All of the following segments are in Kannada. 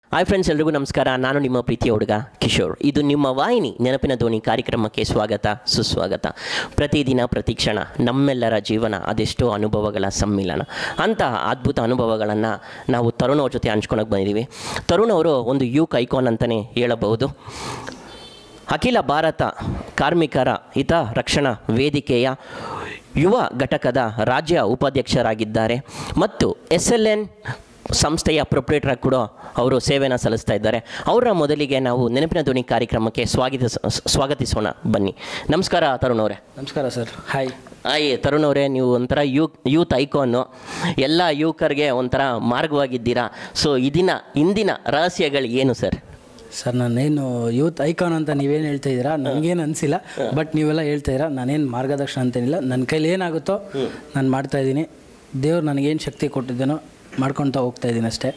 ಹಾಯ್ ಫ್ರೆಂಡ್ಸ್ ಎಲ್ರಿಗೂ ನಮಸ್ಕಾರ ನಾನು ನಿಮ್ಮ ಪ್ರೀತಿಯ ಹುಡುಗ ಕಿಶೋರ್ ಇದು ನಿಮ್ಮ ವಾಹಿನಿ ನೆನಪಿನ ಧ್ವನಿ ಕಾರ್ಯಕ್ರಮಕ್ಕೆ ಸ್ವಾಗತ ಸುಸ್ವಾಗತ ಪ್ರತಿದಿನ ಪ್ರತಿಕ್ಷಣ ನಮ್ಮೆಲ್ಲರ ಜೀವನ ಅದೆಷ್ಟೋ ಅನುಭವಗಳ ಸಮ್ಮಿಲನ ಅಂತಹ ಅದ್ಭುತ ಅನುಭವಗಳನ್ನು ನಾವು ತರುಣ್ ಅವ್ರ ಜೊತೆ ಹಂಚ್ಕೊಳಕ್ಕೆ ಬಂದಿದ್ದೀವಿ ತರುಣ್ ಅವರು ಒಂದು ಯೂಕ್ ಐಕಾನ್ ಅಂತಲೇ ಹೇಳಬಹುದು ಅಖಿಲ ಭಾರತ ಕಾರ್ಮಿಕರ ಹಿತ ರಕ್ಷಣಾ ವೇದಿಕೆಯ ಯುವ ಘಟಕದ ರಾಜ್ಯ ಉಪಾಧ್ಯಕ್ಷರಾಗಿದ್ದಾರೆ ಮತ್ತು ಎಸ್ ಎಲ್ ಎನ್ ಸಂಸ್ಥೆಯ ಪ್ರೊಪ್ರೇಟರ್ ಕೂಡ ಅವರು ಸೇವೆನ ಸಲ್ಲಿಸ್ತಾ ಇದ್ದಾರೆ ಅವರ ಮೊದಲಿಗೆ ನಾವು ನೆನಪಿನ ಧ್ವನಿ ಕಾರ್ಯಕ್ರಮಕ್ಕೆ ಸ್ವಾಗತಿಸ ಸ್ವಾಗತಿಸೋಣ ಬನ್ನಿ ನಮಸ್ಕಾರ ತರುಣ್ ಅವರೇ ನಮಸ್ಕಾರ ಸರ್ ಹಾಯ್ ಆಯ್ ತರುಣ್ ಅವರೇ ನೀವು ಒಂಥರ ಯೂತ್ ಯೂತ್ ಐಕಾನು ಎಲ್ಲ ಯುವಕರಿಗೆ ಒಂಥರ ಮಾರ್ಗವಾಗಿದ್ದೀರಾ ಸೊ ಇದಿನ ಇಂದಿನ ರಹಸ್ಯಗಳು ಏನು ಸರ್ ಸರ್ ನಾನೇನು ಯೂತ್ ಐಕಾನ್ ಅಂತ ನೀವೇನು ಹೇಳ್ತಾ ಇದ್ದೀರಾ ನನಗೇನು ಅನಿಸಿಲ್ಲ ಬಟ್ ನೀವೆಲ್ಲ ಹೇಳ್ತಾ ಇದ್ದೀರಾ ನಾನೇನು ಮಾರ್ಗದರ್ಶನ ಅಂತೇನಿಲ್ಲ ನನ್ನ ಕೈಲಿ ಏನಾಗುತ್ತೋ ನಾನು ಮಾಡ್ತಾ ಇದ್ದೀನಿ ದೇವ್ರು ನನಗೇನು ಶಕ್ತಿ ಕೊಟ್ಟಿದ್ದೇನೋ ಮಾಡ್ಕೊತಾ ಹೋಗ್ತಾ ಇದ್ದೀನಿ ಅಷ್ಟೇ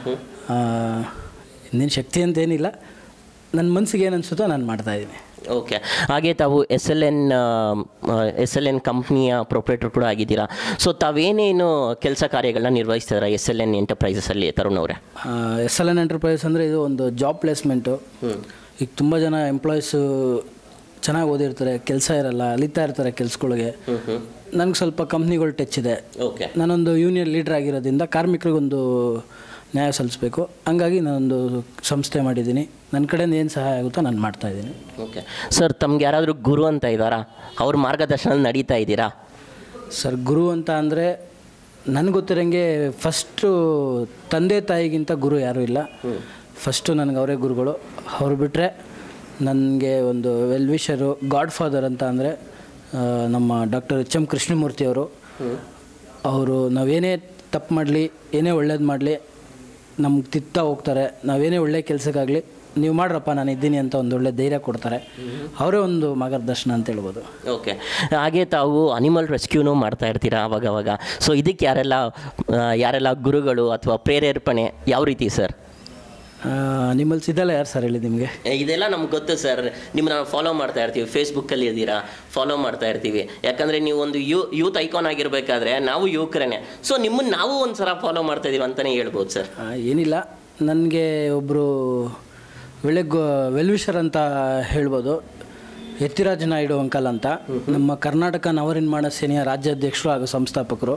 ಇನ್ನೇನು ಶಕ್ತಿ ಅಂತೇನಿಲ್ಲ ನನ್ನ ಮನಸ್ಸಿಗೆ ಏನು ಅನಿಸುತ್ತೋ ನಾನು ಮಾಡ್ತಾ ಇದ್ದೀನಿ ಓಕೆ ಹಾಗೆ ತಾವು S L N S L N ಕಂಪ್ನಿಯ ಪ್ರೊಪ್ರೇಟರ್ ಕೂಡ ಆಗಿದ್ದೀರಾ ಸೊ ತಾವೇನೇನು ಕೆಲಸ ಕಾರ್ಯಗಳನ್ನ ನಿರ್ವಹಿಸ್ತಿದ್ದೀರಾ ಎಸ್ ಎಲ್ ಎನ್ ಎಂಟರ್ಪ್ರೈಸಸಲ್ಲಿ ತರುಣ್ ಅವರೇ ಎಸ್ ಎಲ್ ಎನ್ ಎಂಟರ್ಪ್ರೈಸ್ ಅಂದರೆ ಇದು ಒಂದು ಜಾಬ್ ಪ್ಲೇಸ್ಮೆಂಟು ಈಗ ತುಂಬ ಜನ ಎಂಪ್ಲಾಯೀಸು ಚೆನ್ನಾಗಿ ಓದಿರ್ತಾರೆ ಕೆಲಸ ಇರಲ್ಲ ಅಲಿತಾ ಇರ್ತಾರೆ ಕೆಲ್ಸಗಳಿಗೆ ನನಗೆ ಸ್ವಲ್ಪ ಕಂಪ್ನಿಗಳು ಟಚ್ ಇದೆ ಓಕೆ ನಾನೊಂದು ಯೂನಿಯನ್ ಲೀಡರ್ ಆಗಿರೋದ್ರಿಂದ ಕಾರ್ಮಿಕರಿಗೊಂದು ನ್ಯಾಯ ಸಲ್ಲಿಸಬೇಕು ಹಂಗಾಗಿ ನಾನೊಂದು ಸಂಸ್ಥೆ ಮಾಡಿದ್ದೀನಿ ನನ್ನ ಕಡೆಯಿಂದ ಏನು ಸಹಾಯ ಆಗುತ್ತೋ ನಾನು ಮಾಡ್ತಾ ಇದ್ದೀನಿ ಓಕೆ ಸರ್ ತಮ್ಗೆ ಯಾರಾದರೂ ಗುರು ಅಂತ ಇದ್ದಾರಾ ಅವ್ರ ಮಾರ್ಗದರ್ಶನ ನಡೀತಾ ಇದ್ದೀರಾ ಸರ್ ಗುರು ಅಂತ ಅಂದರೆ ನನಗೆ ಗೊತ್ತಿರೋಂಗೆ ಫಸ್ಟು ತಂದೆ ತಾಯಿಗಿಂತ ಗುರು ಯಾರೂ ಇಲ್ಲ ಫಸ್ಟು ನನಗೆ ಅವರೇ ಗುರುಗಳು ಅವ್ರು ಬಿಟ್ಟರೆ ನನಗೆ ಒಂದು ವೆಲ್ ವಿಷರು ಗಾಡ್ ಫಾದರ್ ಅಂತ ಅಂದರೆ ನಮ್ಮ ಡಾಕ್ಟರ್ ಎಚ್ ಎಮ್ ಕೃಷ್ಣಮೂರ್ತಿ ಅವರು ಅವರು ನಾವೇನೇ ತಪ್ಪು ಮಾಡಲಿ ಏನೇ ಒಳ್ಳೇದು ಮಾಡಲಿ ನಮ್ಗೆ ತಿತ್ತಾ ಹೋಗ್ತಾರೆ ನಾವೇನೇ ಒಳ್ಳೆ ಕೆಲಸಕ್ಕಾಗಲಿ ನೀವು ಮಾಡ್ರಪ್ಪ ನಾನು ಇದ್ದೀನಿ ಅಂತ ಒಂದು ಒಳ್ಳೆ ಧೈರ್ಯ ಕೊಡ್ತಾರೆ ಅವರೇ ಒಂದು ಮಾರ್ಗದರ್ಶನ ಅಂತ ಹೇಳ್ಬೋದು ಓಕೆ ಹಾಗೆ ತಾವು ಅನಿಮಲ್ ರೆಸ್ಕ್ಯೂನು ಮಾಡ್ತಾ ಇರ್ತೀರಾ ಅವಾಗವಾಗ ಸೊ ಇದಕ್ಕೆ ಯಾರೆಲ್ಲ ಆ, ಯಾರೆಲ್ಲ ಗುರುಗಳು ಅಥವಾ ಪ್ರೇರೇಪಣೆ ಯಾವ ರೀತಿ ಸರ್ ನಿಮ್ಮಲ್ಲಿ ಇದೆಲ್ಲ ಯಾರು ಸರ್ ಹೇಳಿ ನಿಮಗೆ ಇದೆಲ್ಲ ನಮ್ಗೆ ಗೊತ್ತು ಸರ್ ನಿಮ್ಮನ್ನ ಫಾಲೋ ಮಾಡ್ತಾ ಇರ್ತೀವಿ ಫೇಸ್ಬುಕ್ಕಲ್ಲಿ ಇದ್ದೀರಾ ಫಾಲೋ ಮಾಡ್ತಾ ಇರ್ತೀವಿ ಯಾಕಂದರೆ ನೀವು ಒಂದು ಯೂ ಯೂತ್ ಐಕಾನ್ ಆಗಿರಬೇಕಾದ್ರೆ ನಾವು ಯುವಕರೇನೆ ಸೊ ನಿಮ್ಮನ್ನು ನಾವು ಒಂದು ಸಲ ಫಾಲೋ ಮಾಡ್ತಾ ಇದೀವಿ ಅಂತಲೇ ಹೇಳ್ಬೋದು ಸರ್ ಆ, ಏನಿಲ್ಲ ನನಗೆ ಒಬ್ಬರು ಒಳ್ಳೆ ಗೊ ವೆಲ್ವಿಷರ್ ಅಂತ ಹೇಳ್ಬೋದು ಯತಿರಾಜ ನಾಯ್ಡು ಅಂಕಲ್ ಅಂತ ನಮ್ಮ ಕರ್ನಾಟಕ ನವನಿರ್ಮಾಣ ಸೇನೆಯ ರಾಜ್ಯಾಧ್ಯಕ್ಷರು ಹಾಗೂ ಸಂಸ್ಥಾಪಕರು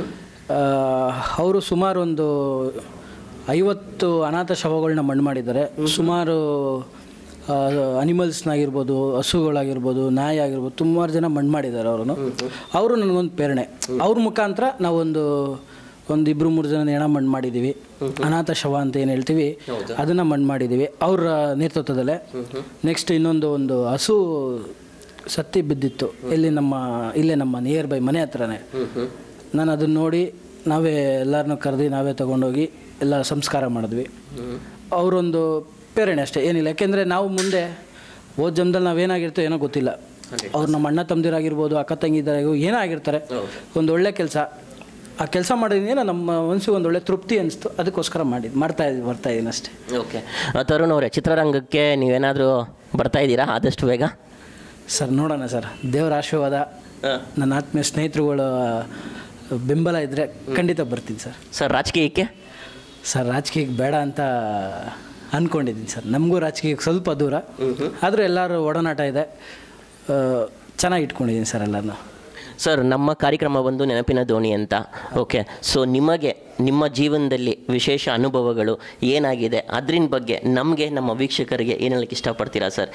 ಅವರು ಸುಮಾರು ಒಂದು ಐವತ್ತು ಅನಾಥ ಶವಗಳನ್ನ ಮಣ್ಣು ಮಾಡಿದ್ದಾರೆ ಸುಮಾರು ಅನಿಮಲ್ಸ್ನಾಗಿರ್ಬೋದು ಹಸುಗಳಾಗಿರ್ಬೋದು ನಾಯಿ ಆಗಿರ್ಬೋದು ಸುಮಾರು ಜನ ಮಣ್ಣು ಮಾಡಿದ್ದಾರೆ ಅವರನ್ನು ಅವರು ನನಗೊಂದು ಪ್ರೇರಣೆ ಅವ್ರ ಮುಖಾಂತರ ನಾವೊಂದು ಒಂದು ಇಬ್ಬರು ಮೂರು ಜನ ಹೆಣ ಮಣ್ಣು ಮಾಡಿದ್ದೀವಿ ಅನಾಥ ಶವ ಅಂತ ಏನು ಹೇಳ್ತೀವಿ ಅದನ್ನು ಮಣ್ಣು ಮಾಡಿದ್ದೀವಿ ಅವ್ರ ನೇತೃತ್ವದಲ್ಲೇ ನೆಕ್ಸ್ಟ್ ಇನ್ನೊಂದು ಒಂದು ಹಸು ಸತ್ತಿ ಬಿದ್ದಿತ್ತು ಇಲ್ಲಿ ನಮ್ಮ ಇಲ್ಲೇ ನಮ್ಮ ನಿಯರ್ ಬೈ ಮನೆ ಹತ್ರನೇ ನಾನು ಅದನ್ನ ನೋಡಿ ನಾವೇ ಎಲ್ಲರನ್ನೂ ಕರೆದು ನಾವೇ ತಗೊಂಡೋಗಿ ಎಲ್ಲ ಸಂಸ್ಕಾರ ಮಾಡಿದ್ವಿ ಅವರೊಂದು ಪ್ರೇರಣೆ ಅಷ್ಟೇ ಏನಿಲ್ಲ ಯಾಕೆಂದರೆ ನಾವು ಮುಂದೆ ಓದ್ ಜನ್ಮದಲ್ಲಿ ನಾವೇನಾಗಿರ್ತೋ ಏನೋ ಗೊತ್ತಿಲ್ಲ ಅವ್ರು ನಮ್ಮ ಅಣ್ಣ ತಮ್ಮದಿರಾಗಿರ್ಬೋದು ಅಕ್ಕ ತಂಗಿದಾರಾಗಿರ್ಬೋದು ಏನೋ ಆಗಿರ್ತಾರೆ ಒಂದು ಒಳ್ಳೆ ಕೆಲಸ ಆ ಕೆಲಸ ಮಾಡಿದ್ಮೇಲೆ ನಮ್ಮ ಮನಸ್ಸಿಗೆ ಒಂದು ಒಳ್ಳೆ ತೃಪ್ತಿ ಅನಿಸ್ತು ಅದಕ್ಕೋಸ್ಕರ ಮಾಡಿದ್ದು ಮಾಡ್ತಾ ಇದ್ವಿ ಬರ್ತಾ ಇದ್ದೀನಿ ಅಷ್ಟೇ ಓಕೆ ತರುಣ್ ಅವರೇ ಚಿತ್ರರಂಗಕ್ಕೆ ನೀವೇನಾದರೂ ಬರ್ತಾ ಇದ್ದೀರಾ ಆದಷ್ಟು ಬೇಗ ಸರ್ ನೋಡೋಣ ಸರ್ ದೇವರ ಆಶೀರ್ವಾದ ನನ್ನ ಆತ್ಮೀಯ ಸ್ನೇಹಿತರುಗಳ ಬೆಂಬಲ ಇದ್ದರೆ ಖಂಡಿತ ಬರ್ತೀನಿ ಸರ್ ಸರ್ ರಾಜಕೀಯಕ್ಕೆ ಸರ್ ರಾಜಕೀಯಕ್ಕೆ ಬೇಡ ಅಂತ ಅಂದ್ಕೊಂಡಿದ್ದೀನಿ ಸರ್ ನಮಗೂ ರಾಜಕೀಯಕ್ಕೆ ಸ್ವಲ್ಪ ದೂರ ಆದರೂ ಎಲ್ಲರೂ ಒಡನಾಟ ಇದೆ ಆ, ಚೆನ್ನಾಗಿ ಇಟ್ಕೊಂಡಿದ್ದೀನಿ ಸರ್ ಎಲ್ಲರನ್ನೂ ಸರ್ ನಮ್ಮ ಕಾರ್ಯಕ್ರಮ ಬಂದು ನೆನಪಿನ ದೋಣಿ ಅಂತ ಓಕೆ ಸೊ ನಿಮಗೆ ನಿಮ್ಮ ಜೀವನದಲ್ಲಿ ವಿಶೇಷ ಅನುಭವಗಳು ಏನಾಗಿದೆ ಅದ್ರಿನ ಬಗ್ಗೆ ನಮಗೆ ನಮ್ಮ ವೀಕ್ಷಕರಿಗೆ ಏನು ಹೇಳಕ್ಕೆ ಇಷ್ಟಪಡ್ತೀರಾ ಸರ್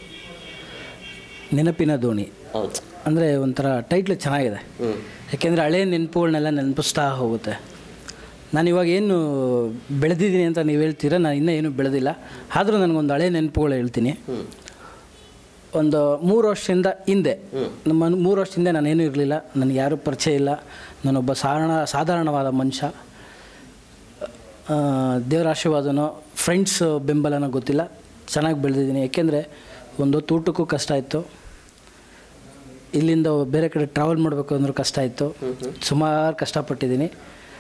ನೆನಪಿನ ದೋಣಿ ಹೌದು ಅಂದರೆ ಒಂಥರ ಟೈಟ್ಲ್ ಚೆನ್ನಾಗಿದೆ ಯಾಕೆಂದರೆ ಹಳೆ ನೆನಪುಗಳನ್ನೆಲ್ಲ ನೆನಪಿಸ್ತಾ ಹೋಗುತ್ತೆ ನಾನು ಇವಾಗ ಏನು ಬೆಳೆದಿದ್ದೀನಿ ಅಂತ ನೀವು ಹೇಳ್ತೀರಾ ನಾನು ಇನ್ನೂ ಏನು ಬೆಳೆದಿಲ್ಲ ಆದರೂ ನನಗೊಂದು ಹಳೆ ನೆನಪುಗಳು ಹೇಳ್ತೀನಿ ಒಂದು ಮೂರು ವರ್ಷದಿಂದ ಹಿಂದೆ ನಮ್ಮ ಮೂರು ವರ್ಷದಿಂದ ನಾನೇನು ಇರಲಿಲ್ಲ ನನಗೆ ಯಾರೂ ಪರಿಚಯ ಇಲ್ಲ ನಾನೊಬ್ಬ ಸಾಧಾರಣ ಸಾಧಾರಣವಾದ ಮನುಷ್ಯ ಆ, ದೇವರ ಆಶೀರ್ವಾದನೋ ಫ್ರೆಂಡ್ಸ್ ಬೆಂಬಲನೋ ಗೊತ್ತಿಲ್ಲ ಚೆನ್ನಾಗಿ ಬೆಳೆದಿದ್ದೀನಿ ಯಾಕೆಂದರೆ ಒಂದೊತ್ತು ಊಟಕ್ಕೂ ಕಷ್ಟ ಇತ್ತು ಇಲ್ಲಿಂದ ಬೇರೆ ಕಡೆ ಟ್ರಾವೆಲ್ ಮಾಡಬೇಕು ಅಂದ್ರೂ ಕಷ್ಟ ಇತ್ತು ಸುಮಾರು ಕಷ್ಟಪಟ್ಟಿದ್ದೀನಿ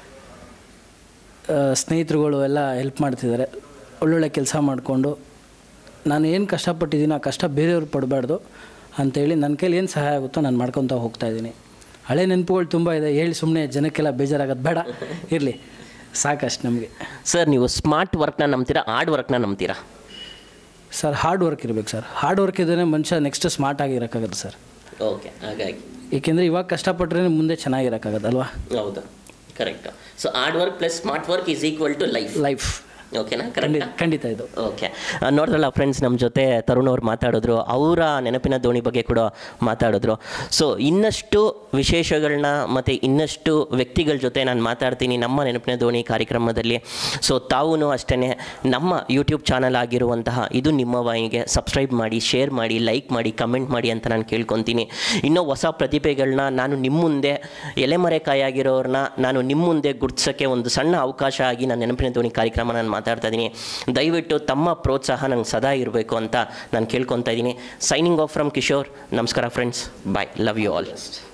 ಆ, ಸ್ನೇಹಿತರುಗಳು ಎಲ್ಲ ಹೆಲ್ಪ್ ಮಾಡ್ತಿದ್ದಾರೆ ಒಳ್ಳೊಳ್ಳೆ ಕೆಲಸ ಮಾಡಿಕೊಂಡು ನಾನು ಏನು ಕಷ್ಟಪಟ್ಟಿದ್ದೀನೋ ಆ ಕಷ್ಟ ಬೇರೆಯವ್ರು ಪಡಬಾರ್ದು ಅಂತೇಳಿ ನನ್ನ ಕೈಲಿ ಏನು ಸಹಾಯ ಆಗುತ್ತೋ ನಾನು ಮಾಡ್ಕೊತಾ ಹೋಗ್ತಾ ಇದ್ದೀನಿ ಹಳೆ ನೆನಪುಗಳು ತುಂಬ ಇದೆ ಹೇಳಿ ಸುಮ್ಮನೆ ಜನಕ್ಕೆಲ್ಲ ಬೇಜಾರಾಗೋದು ಬೇಡ ಇರಲಿ ಸಾಕಷ್ಟು ನಮಗೆ ಸರ್ ನೀವು ಸ್ಮಾರ್ಟ್ ವರ್ಕ್ನ ನಂಬ್ತೀರಾ ಹಾರ್ಡ್ ವರ್ಕ್ನ ನಂಬ್ತೀರಾ ಸರ್ ಹಾರ್ಡ್ ವರ್ಕ್ ಇರಬೇಕು ಸರ್ ಹಾರ್ಡ್ ವರ್ಕ್ ಇದ್ದರೆ ಮನುಷ್ಯ ನೆಕ್ಸ್ಟ್ ಸ್ಮಾರ್ಟ್ ಆಗಿರೋಕ್ಕಾಗತ್ತೆ ಸರ್ ಓಕೆ ಹಾಗಾಗಿ ಏಕೆಂದರೆ ಇವಾಗ ಕಷ್ಟಪಟ್ಟರೆ ಮುಂದೆ ಚೆನ್ನಾಗಿರೋಕ್ಕಾಗತ್ತಲ್ವಾ ಹೌದು correct so hard work plus smart work is equal to life life ಓಕೆನಾ ಖಂಡಿತ ಕರೆಕ್ಟ್ ಖಂಡಿತ ಇದು ಓಕೆ ನೋಡಿದ್ರಲ್ಲ ಫ್ರೆಂಡ್ಸ್ ನಮ್ಮ ಜೊತೆ ತರುಣ್ ಅವ್ರು ಮಾತಾಡಿದ್ರು ಅವರ ನೆನಪಿನ ದೋಣಿ ಬಗ್ಗೆ ಕೂಡ ಮಾತಾಡಿದ್ರು ಸೊ ಇನ್ನಷ್ಟು ವಿಶೇಷಗಳನ್ನ ಮತ್ತು ಇನ್ನಷ್ಟು ವ್ಯಕ್ತಿಗಳ ಜೊತೆ ನಾನು ಮಾತಾಡ್ತೀನಿ ನಮ್ಮ ನೆನಪಿನ ದೋಣಿ ಕಾರ್ಯಕ್ರಮದಲ್ಲಿ ಸೊ ತಾವೂ ಅಷ್ಟೇ ನಮ್ಮ ಯೂಟ್ಯೂಬ್ ಚಾನಲ್ ಆಗಿರುವಂತಹ ಇದು ನಿಮ್ಮ ವಾಹಿನಿಗೆ ಸಬ್ಸ್ಕ್ರೈಬ್ ಮಾಡಿ ಶೇರ್ ಮಾಡಿ ಲೈಕ್ ಮಾಡಿ ಕಮೆಂಟ್ ಮಾಡಿ ಅಂತ ನಾನು ಕೇಳ್ಕೊತೀನಿ ಇನ್ನೂ ಹೊಸ ಪ್ರತಿಭೆಗಳನ್ನ ನಾನು ನಿಮ್ಮ ಮುಂದೆ ಎಲೆಮರೆಕಾಯಾಗಿರೋರನ್ನ ನಾನು ನಿಮ್ಮ ಮುಂದೆ ಗುರ್ತಿಸೋಕ್ಕೆ ಒಂದು ಸಣ್ಣ ಅವಕಾಶ ಆಗಿ ನಾನು ನೆನಪಿನ ದೋಣಿ ಕಾರ್ಯಕ್ರಮ ನಾನು ಮಾತಾಡ್ತಾ ಇದ್ದೀನಿ ದಯವಿಟ್ಟು ತಮ್ಮ ಪ್ರೋತ್ಸಾಹ ನಂಗೆ ಸದಾ ಇರಬೇಕು ಅಂತ ನಾನು ಕೇಳ್ಕೊತಾ ಇದ್ದೀನಿ ಸೈನಿಂಗ್ ಆಫ್ ಫ್ರಮ್ ಕಿಶೋರ್ ನಮಸ್ಕಾರ friends bye love you all